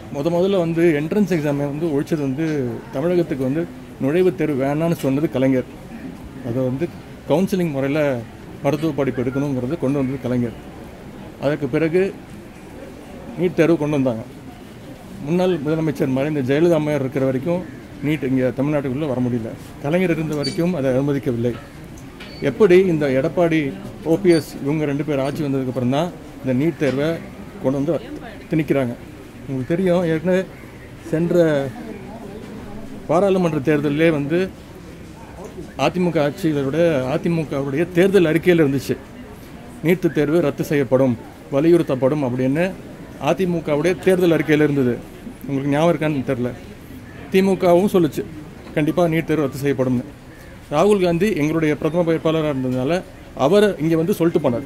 முத முதல்ல வந்து என்ட்ரன்ஸ் எக்ஸாமை வந்து ஒழிச்சது வந்து தமிழகத்துக்கு வந்து நுழைவுத் தேர்வு வேணான்னு சொன்னது கலைஞர் அதை வந்து கவுன்சிலிங் முறையில் மருத்துவ படிப்பு எடுக்கணுங்கிறது கொண்டு வந்தது கலைஞர் அதற்கு பிறகு நீட் தேர்வு கொண்டு வந்தாங்க முன்னாள் முதலமைச்சர் மறைந்த ஜெயலலிதா அம்மையார் இருக்கிற வரைக்கும் நீட் இங்கே தமிழ்நாட்டுக்குள்ளே வர முடியல கலைஞர் இருந்த வரைக்கும் அதை அனுமதிக்கவில்லை எப்படி இந்த எடப்பாடி ஓபிஎஸ் இவங்க ரெண்டு பேர் ஆட்சி வந்ததுக்கப்புறம் தான் இந்த நீட் தேர்வை கொண்டு வந்து திணிக்கிறாங்க உங்களுக்கு தெரியும் ஏற்கனவே சென்ற பாராளுமன்ற தேர்தலிலே வந்து அதிமுக ஆட்சிகளோட அதிமுகவுடைய தேர்தல் அறிக்கையில் இருந்துச்சு நீட்டு தேர்வு ரத்து செய்யப்படும் வலியுறுத்தப்படும் அப்படின்னு அதிமுகவுடைய தேர்தல் அறிக்கையில் இருந்தது உங்களுக்கு ஞாபகம் இருக்கான்னு தெரில திமுகவும் சொல்லுச்சு கண்டிப்பாக நீட் தேர்வு ரத்து செய்யப்படும்னு ராகுல் காந்தி எங்களுடைய பிரதம வேட்பாளராக இருந்ததுனால அவர் இங்கே வந்து சொல்லிட்டு போனார்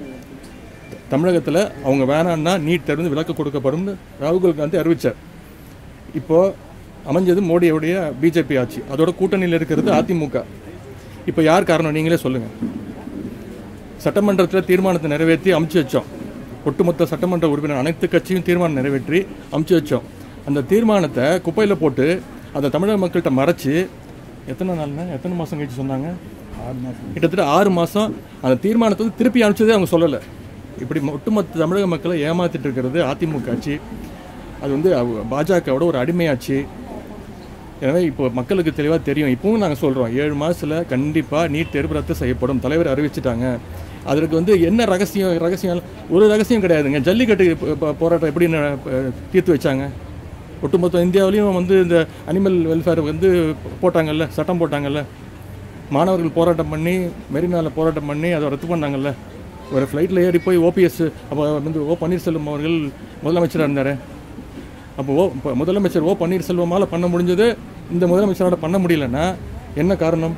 தமிழகத்தில் அவங்க வேணான்னா நீட் தேர்வு வந்து விலக்கு கொடுக்கப்படும்னு ராகுல் காந்தி அறிவிச்சார் இப்போ அமைஞ்சது மோடியோடைய பிஜேபி ஆட்சி அதோட கூட்டணியில் இருக்கிறது அதிமுக இப்போ யார் காரணம் நீங்களே சொல்லுங்கள் சட்டமன்றத்தில் தீர்மானத்தை நிறைவேற்றி அமுச்சு வச்சோம் ஒட்டுமொத்த சட்டமன்ற உறுப்பினர் அனைத்து கட்சியும் தீர்மானம் நிறைவேற்றி அமுச்சு வச்சோம் அந்த தீர்மானத்தை குப்பையில் போட்டு அதை தமிழக மக்கள்கிட்ட மறைச்சு எத்தனை நாள்னா எத்தனை மாதம் கழிச்சு சொன்னாங்க ஆறு மாதம் கிட்டத்தட்ட ஆறு மாதம் அந்த தீர்மானத்தை வந்து திருப்பி அனுப்பிச்சதே அவங்க சொல்லலை இப்படி ஒட்டுமொத்த தமிழக மக்களை ஏமாத்திட்டு இருக்கிறது அதிமுக ஆட்சி அது வந்து அவ- பாஜகவோட ஒரு அடிமையாச்சு எனவே இப்போ மக்களுக்கு தெளிவாக தெரியும் இப்பவும் நாங்கள் சொல்கிறோம் ஏழு மாதத்தில் கண்டிப்பாக நீட் தேர்வு ரத்து செய்யப்படும் தலைவர் அறிவிச்சிட்டாங்க அதற்கு வந்து என்ன ரகசியம் ரகசியம் ஒரு ரகசியம் கிடையாதுங்க ஜல்லிக்கட்டு போ- போ- போராட்டம் எப்படி ந- ப- தீர்த்து வச்சாங்க ஒட்டுமொத்த இந்தியாவிலையும் வந்து இந்த அனிமல் வெல்ஃபேர் வந்து போட்டாங்கல்ல சட்டம் போட்டாங்கல்ல மாணவர்கள் போராட்டம் பண்ணி மெரினாவில் போராட்டம் பண்ணி அதை ரத்து பண்ணாங்கல்ல ஒரு ஃப்ளைட்டில் ஏறி போய் ஓபிஎஸ் அப்போ வந்து ஓ பன்னீர்செல்வம் அவர்கள் முதலமைச்சராக இருந்தார் அப்போ ஓ இப்போ முதலமைச்சர் ஓ பன்னீர்செல்வமால பண்ண முடிஞ்சது இந்த முதலமைச்சரால பண்ண முடியலன்னா என்ன காரணம்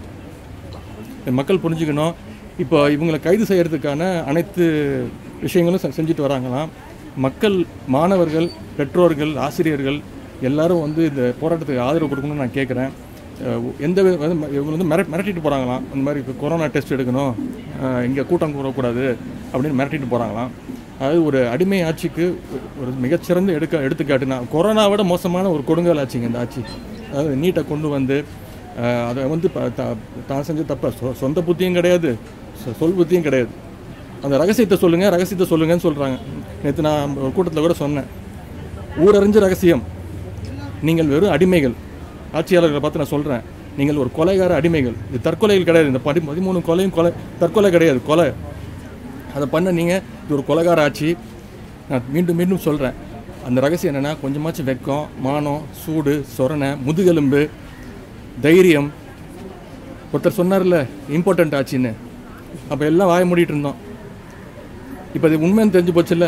இந்த மக்கள் புரிஞ்சுக்கணும் இப்போ இவங்களை கைது செய்யறதுக்கான அனைத்து விஷயங்களும் செ- செஞ்சுட்டு வராங்களாம் மக்கள் மாணவர்கள் பெற்றோர்கள் ஆசிரியர்கள் எல்லாரும் வந்து இந்த போராட்டத்துக்கு ஆதரவு கொடுக்கணும்னு நான் கேட்குறேன் எந்த வி- வந்து ம- இவங்க வந்து மிரட் மிரட்டிட்டு போகிறாங்களாம் இந்த மாதிரி இப்போ கொரோனா டெஸ்ட் எடுக்கணும் இங்கே கூட்டம் கூடக்கூடாது அப்படின்னு மிரட்டிட்டு போகிறாங்களாம் அதாவது ஒரு அடிமை ஆட்சிக்கு ஒ- ஒரு மிகச்சிறந்த எடுக்க எடுத்துக்காட்டு நான் கொரோனாவை விட மோசமான ஒரு கொடுங்கால் ஆட்சிங்க இந்த ஆட்சி அதாவது நீட்டை கொண்டு வந்து அஹ், அதை வந்து ப- த- தான் செஞ்ச தப்ப சொ- சொந்த புத்தியும் கிடையாது சொ- சொல் புத்தியும் கிடையாது அந்த ரகசியத்தை சொல்லுங்க ரகசியத்தை சொல்லுங்கன்னு சொல்றாங்க நேற்று நான் ஒரு கூட்டத்தில் கூட சொன்னேன் ஊரறிஞ்ச ரகசியம் நீங்கள் வெறும் அடிமைகள் ஆட்சியாளர்களை பார்த்து நான் சொல்கிறேன் நீங்கள் ஒரு கொலைகார அடிமைகள் இது தற்கொலைகள் கிடையாது இந்த பதி பதிமூணு கொலையும் கொலை தற்கொலை கிடையாது கொலை அதை பண்ண நீங்கள் இது ஒரு கொலைகார ஆட்சி நான் மீண்டும் மீண்டும் சொல்கிறேன் அந்த ரகசியம் என்னென்னா கொஞ்சமாச்சும் வெக்கம் மானம் சூடு சொரணை முதுகெலும்பு தைரியம் ஒருத்தர் சொன்னார்ல இம்பார்ட்டண்ட் ஆச்சுன்னு அப்போ எல்லாம் வாய மூடிட்டு இருந்தோம் இப்போ அது உண்மைன்னு தெரிஞ்சு போச்சுல்ல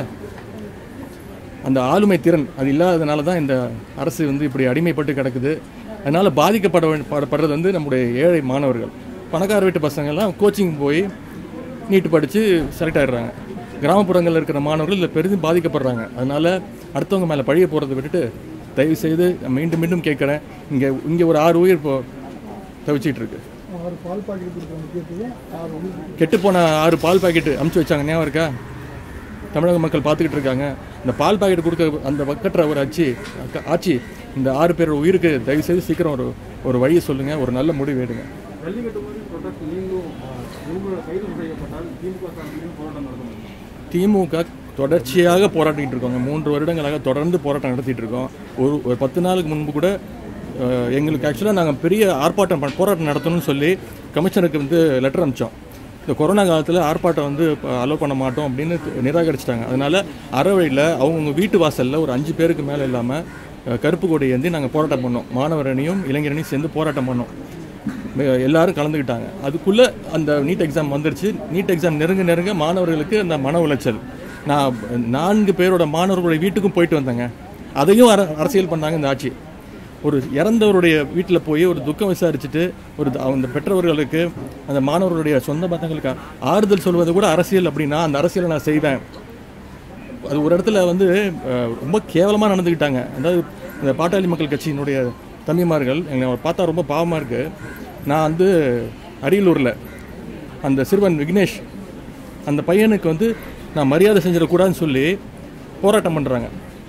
அந்த ஆளுமை திறன் அது இல்லாததுனால தான் இந்த அரசு வந்து இப்படி அடிமைப்பட்டு கிடக்குது அதனால் பாதிக்கப்பட வேண்டி- பட- படுறது வந்து நம்முடைய ஏழை மாணவர்கள் பணக்கார வீட்டு பசங்கள்லாம் கோச்சிங் போய் நீட்டு படித்து செலக்ட் ஆயிடுறாங்க கிராமப்புறங்களில் இருக்கிற மாணவர்கள் இதில் பெரிதும் பாதிக்கப்படுறாங்க அதனால் அடுத்தவங்க மேலே பழிய போகிறத விட்டுட்டு தயவு செய்து நான் மீண்டும் மீண்டும் கேட்குறேன் இங்கே இங்கே ஒரு ஆறு உயிர் இப்போ தவிச்சிட்டு இருக்கு ஆறு பால் பாக்கெட் கொடுத்த முக்கியத்துவம் ஆறு உயிர் கெட்டுப்போன ஆறு பால் பாக்கெட்டு அமுச்சு வச்சாங்க ஞாபகம் இருக்கா தமிழக மக்கள் பார்த்துக்கிட்டு இருக்காங்க இந்த பால் பாக்கெட் கொடுக்க அந்த வக்கற்ற ஒரு ஆட்சி அக்க- ஆட்சி இந்த ஆறு பேரோட உயிருக்கு தயவு செய்து சீக்கிரம் ஒரு ஒரு வழியை சொல்லுங்கள் ஒரு நல்ல முடிவு எடுங்க ஜல்லிக்கட்டு மாதிரி ப்ரொடக்ட் நீங்களும் இவங்களோட கைது செய்யப்பட்டால் திமுக சார்பிலும் போராட்டம் நடத்தணும் திமுக தொடர்ச்சியாக போராட்டிட்டு இருக்கோங்க மூன்று வருடங்களாக தொடர்ந்து போராட்டம் நடத்திட்டு இருக்கோம் ஒரு ஒரு பத்து நாளுக்கு முன்பு கூட அஹ், எங்களுக்கு ஆக்சுவலாக நாங்கள் பெரிய ஆர்ப்பாட்டம் பண்ண- போராட்டம் நடத்தணும்னு சொல்லி கமிஷனருக்கு வந்து லெட்டர் அனுப்பிச்சோம் இந்த கொரோனா காலத்தில் ஆர்ப்பாட்டம் வந்து அலோவ் பண்ண மாட்டோம் அப்படின்னு நிராகரிச்சிட்டாங்க அதனால அறவழியில் அவங்கவுங்க வீட்டு வாசலில் ஒரு அஞ்சு பேருக்கு மேலே இல்லாமல் கருப்பு கொடி ஏந்தி நாங்கள் போராட்டம் பண்ணோம் மாணவர் அணியும் இளைஞரணியும் சேர்ந்து போராட்டம் பண்ணோம் மி- எல்லாரும் கலந்துக்கிட்டாங்க அதுக்குள்ளே அந்த நீட் எக்ஸாம் வந்துருச்சு நீட் எக்ஸாம் நெருங்க நெருங்க மாணவர்களுக்கு அந்த மன உளைச்சல் நான் நான்கு பேரோட மாணவர்களுடைய வீட்டுக்கும் போயிட்டு வந்தேங்க அதையும் அர அரசியல் பண்ணாங்க இந்த ஆட்சி ஒரு இறந்தவருடைய வீட்டில் போய் ஒரு துக்கம் விசாரிச்சுட்டு ஒரு த- அந்த பெற்றவர்களுக்கு அந்த மாணவர்களுடைய சொந்த பந்தங்களுக்கு ஆறுதல் சொல்வது கூட அரசியல் அப்படின்னா அந்த அரசியலை நான் செய்வேன் அது ஒரு இடத்துல வந்து அஹ், ரொம்ப கேவலமாக நடந்துக்கிட்டாங்க அதாவது இந்த பாட்டாளி மக்கள் கட்சியினுடைய தம்பிமார்கள் எங்களை பார்த்தா ரொம்ப பாவமாக இருக்குது நான் வந்து அரியலூரில் அந்த சிறுவன் விக்னேஷ் அந்த பையனுக்கு வந்து நான் மரியாதை செஞ்சிடக்கூடாதுன்னு சொல்லி போராட்டம் பண்ணுறாங்க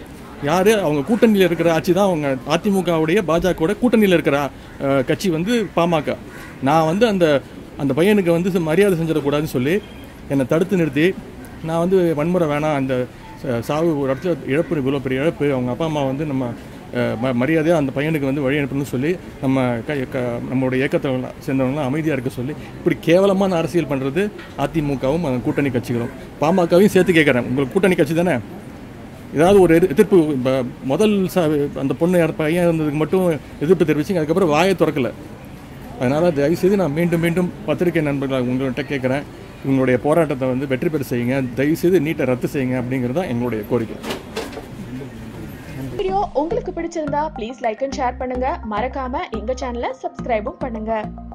யார் அவங்க கூட்டணியில் இருக்கிற ஆட்சி தான் அவங்க அதிமுகவுடைய பாஜகவோட கூட்டணியில் இருக்கிற அஹ், கட்சி வந்து பாமக நான் வந்து அந்த அந்த பையனுக்கு வந்து மரியாதை செஞ்சிடக்கூடாதுன்னு சொல்லி என்னை தடுத்து நிறுத்தி நான் வந்து வன்முறை வேணாம் அந்த ச- சாவு ஒரு இடத்துல இழப்பு இவ்வளோ பெரிய இழப்பு அவங்க அப்பா அம்மா வந்து நம்ம அஹ், ம மரியாதையாக அந்த பையனுக்கு வந்து வழி அனுப்பணும்னு சொல்லி நம்ம க க நம்மளுடைய இயக்கத்தில் சேர்ந்தவங்களாம் அமைதியாக இருக்க சொல்லி இப்படி கேவலமான அரசியல் பண்ணுறது அதிமுகவும் அந்த கூட்டணி கட்சிகளும் பாமகவையும் சேர்த்து கேட்குறேன் உங்களுக்கு கூட்டணி கட்சி தானே ஏதாவது ஒரு எதிர்- எதிர்ப்பு இப்ப முதல் ச அந்த பொண்ணு இற- பையன் இருந்ததுக்கு மட்டும் எதிர்ப்பு தெரிவிச்சிங்க அதுக்கப்புறம் வாயை திறக்கல அதனால் தயவுசெய்து நான் மீண்டும் மீண்டும் பத்திரிகை நண்பர்கள் உங்கள்கிட்ட கேட்குறேன் உங்களுடைய போராட்டத்தை வந்து வெற்றி பெற செய்யுங்க தயவுசெய்து நீட்டை ரத்து செய்யுங்க அப்படிங்கிறது தான் எங்களுடைய கோரிக்கை வீடியோ உங்களுக்கு பிடிச்சிருந்தா ப்ளீஸ் லைக் அண்ட் ஷேர் பண்ணுங்க மறக்காம எங்க சேனலை சப்ஸ்கிரைபும் பண்ணுங்க